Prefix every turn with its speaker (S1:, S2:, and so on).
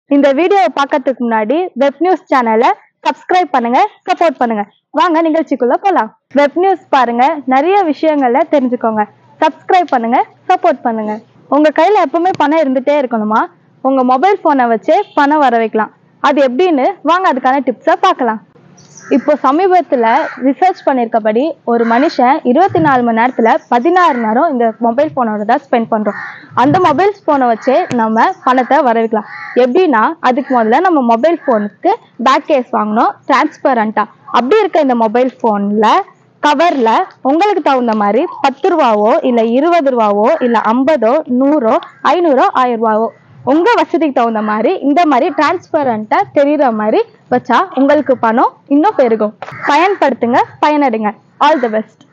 S1: இந்த வீடியோவை பார்க்கறதுக்கு முன்னாடி வெப் நியூஸ் சேனலை சப்ஸ்கிரைப் பண்ணுங்க சப்போர்ட் பண்ணுங்க வாங்க நிகழ்ச்சிக்குள்ள போலாம் வெப் நியூஸ் பாருங்க நிறைய விஷயங்களை தெரிஞ்சுக்கோங்க சப்ஸ்கிரைப் பண்ணுங்க சப்போர்ட் பண்ணுங்க உங்க கையில எப்பவுமே பணம் இருந்துட்டே இருக்கணுமா உங்க மொபைல் போனை வச்சே பணம் வர வைக்கலாம் அது எப்படின்னு வாங்க அதுக்கான டிப்ஸை பார்க்கலாம் இப்போ சமீபத்துல ரிசர்ச் பண்ணியிருக்கபடி ஒரு மனுஷன் இருபத்தி நாலு மணி நேரத்துல பதினாறு நேரம் இந்த மொபைல் போனோட தான் ஸ்பெண்ட் பண்றோம் அந்த மொபைல் போனை வச்சே நம்ம பணத்தை வரவைக்கலாம் எப்படின்னா அதுக்கு முதல்ல நம்ம மொபைல் ஃபோனுக்கு பேக் கேஸ் வாங்கணும் டிரான்ஸ்பரண்டா அப்படி இருக்க இந்த மொபைல் ஃபோன்ல கவர்ல உங்களுக்கு தகுந்த மாதிரி பத்து ரூபாவோ இல்ல இருபது ரூபாவோ இல்ல ஐம்பதோ நூறோ ஐநூறோ ஆயிரம் ரூபாவோ உங்க வசதிக்கு தகுந்த மாதிரி இந்த மாதிரி டிரான்ஸ்பரண்டா தெரியுற மாதிரி வச்சா உங்களுக்கு பணம் இன்னும் பெருகும் பயன்படுத்துங்க பயனடைங்க ஆல் தி பெஸ்ட்